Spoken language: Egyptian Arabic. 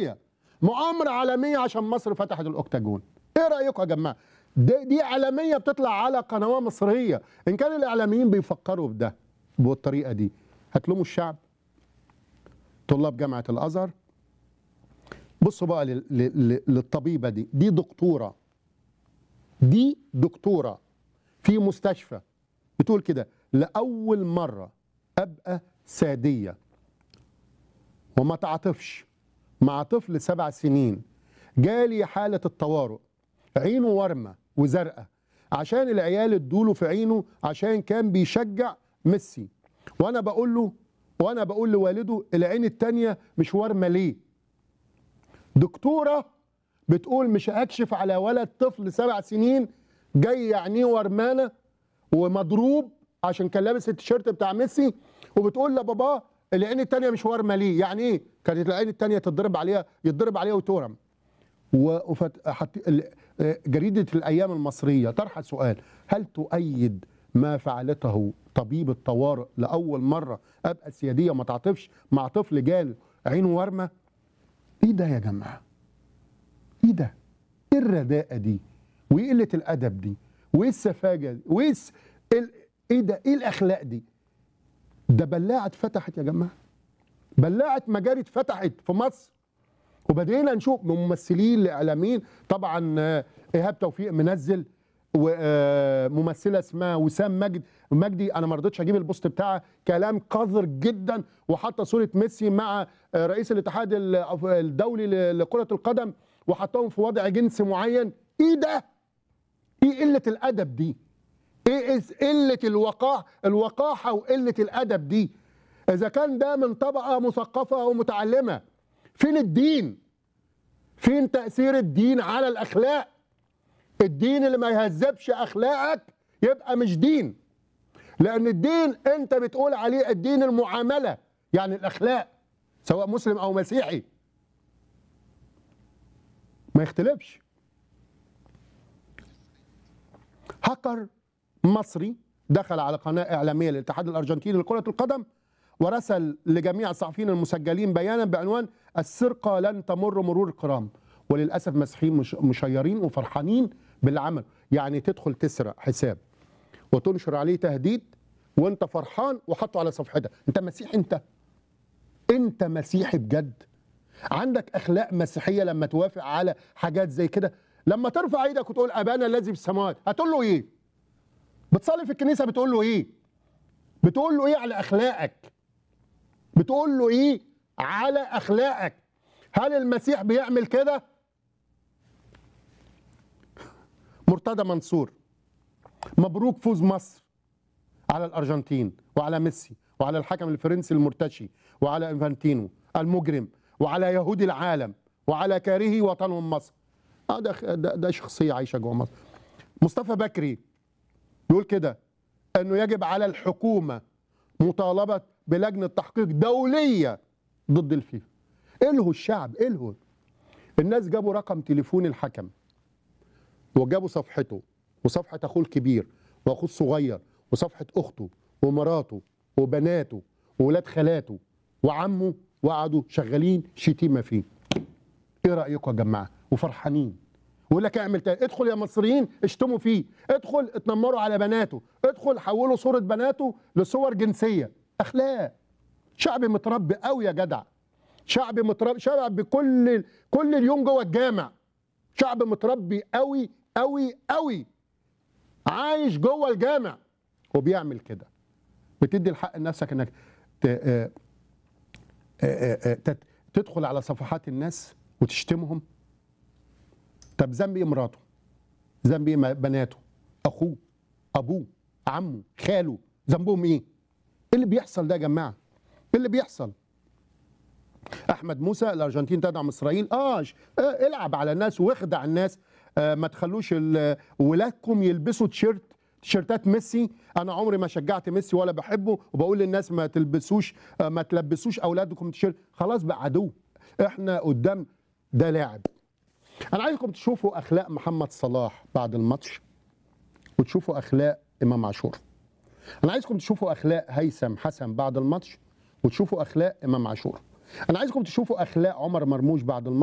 مصريه مؤامره عالميه عشان مصر فتحت الاوكتاجون ايه رايكم يا جماعه دي, دي اعلاميه بتطلع على قناه مصريه ان كان الاعلاميين بيفكروا بده بالطريقه دي هتلوموا الشعب طلاب جامعه الازهر بصوا بقى لل- لل- للطبيبه دي دي دكتوره دي دكتوره في مستشفى بتقول كده لاول مره ابقى ساديه وما تعاطفش مع طفل سبع سنين جالي حاله الطوارئ عينه ورمه وزرقاء عشان العيال ادوله في عينه عشان كان بيشجع ميسي وانا بقول له وانا بقول لوالده العين التانية مش ورمه ليه دكتوره بتقول مش هكشف على ولد طفل سبع سنين جاي عينيه ورمانه ومضروب عشان كان لابس التيشيرت بتاع ميسي وبتقول لباباه العين التانية مش وارمه ليه يعني ايه كانت العين التانية تتضرب عليها يتضرب عليها وتورم و- وفت... حت... ال- آه، جريدة الأيام المصرية طرح سؤال هل تؤيد ما فعلته طبيب الطوارئ لأول مرة أبقى سيادية وما تعاطفش مع طفل جاله عينه ورمة إيه ده يا جماعة إيه ده إيه الرداءة دي وإيه قلة الأدب دي وإيه السفاجة دي وإيه الس... ال... إيه ده إيه الأخلاق دي ده بلاعة اتفتحت يا جماعة بلاعة مجاري اتفتحت في مصر وبدينا نشوف من ممثلين لاعلاميين طبعا آه، ايهاب توفيق منزل وممثله اسمها وسام مجد مجدي انا ما رضيتش اجيب البوست بتاعها كلام قذر جدا وحاطه صوره ميسي مع آه، رئيس الاتحاد ال- الدولي ل- لكره القدم وحطهم في وضع جنسي معين ايه ده ايه قله الادب دي ايه إس- قله الوقاح الوقاحه وقله الادب دي اذا كان ده من طبقه مثقفه ومتعلمه فين الدين فين تاثير الدين على الاخلاق الدين اللي ما يهذبش اخلاقك يبقى مش دين لان الدين انت بتقول عليه الدين المعامله يعني الاخلاق سواء مسلم او مسيحي ما يختلفش هاكر مصري دخل على قناه اعلاميه للاتحاد الارجنتيني لكره القدم ورسل لجميع الصحفيين المسجلين بيانا بعنوان السرقه لن تمر مرور الكرام وللاسف مسيحيين مش مشيرين وفرحانين باللي عمل يعني تدخل تسرق حساب وتنشر عليه تهديد وانت فرحان وحطه على صفحتك انت مسيحي انت انت مسيحي بجد عندك اخلاق مسيحيه لما توافق على حاجات زي كده لما ترفع ايدك وتقول ابانا الذي في السماوات هتقول له ايه بتصلي في الكنيسه بتقول له ايه بتقول له ايه على اخلاقك بتقول له ايه على اخلاقك هل المسيح بيعمل كده مرتضى منصور مبروك فوز مصر على الارجنتين وعلى ميسي وعلى الحكم الفرنسي المرتشي وعلى انفانتينو المجرم وعلى يهودي العالم وعلى كارهي وطنهم مصر اه ده ده, ده شخصيه عايشه جوه مصر مصطفى بكري يقول كده انه يجب على الحكومه مطالبه بلجنه تحقيق دوليه ضد الفيفا الهوا الشعب الهوا الناس جابوا رقم تليفون الحكم وجابوا صفحته وصفحه اخوه الكبير واخوه الصغير وصفحه اخته ومراته وبناته وولاد خالاته وعمه وقعدوا شغالين شتيمه فيه ايه رايكم يا جماعه وفرحانين ويقول لك اعمل تاني ادخل يا مصريين اشتموا فيه ادخل اتنمروا على بناته ادخل حولوا صوره بناته لصور جنسيه اخلاق شعب متربي قوي يا جدع شعب متربي شعب بكل كل اليوم جوه الجامع شعب متربي قوي قوي قوي عايش جوه الجامع وبيعمل كده بتدي الحق لنفسك انك ت... آه، آه، آه، تت- تدخل على صفحات الناس وتشتمهم طب ذنب ايه مراته ذنب ايه م- بناته اخوه ابوه عمه خاله ذنبهم ايه ايه اللي بيحصل ده يا جماعه ايه اللي بيحصل احمد موسى الارجنتين تدعم اسرائيل اه ش- آه، العب على الناس واخدع الناس آه ما تخلوش ال- ولادكم يلبسوا تيشيرت تيشيرتات ميسي انا عمري ما شجعت ميسي ولا بحبه وبقول للناس ما تلبسوش آه ما تلبسوش اولادكم تيشيرت خلاص بقى عدو احنا قدام ده لاعب انا عايزكم تشوفوا اخلاق محمد صلاح بعد الماتش وتشوفوا اخلاق امام عاشور انا عايزكم تشوفوا اخلاق هيثم حسن بعد الماتش وتشوفوا اخلاق امام عاشور انا عايزكم تشوفوا اخلاق عمر مرموش بعد الماتش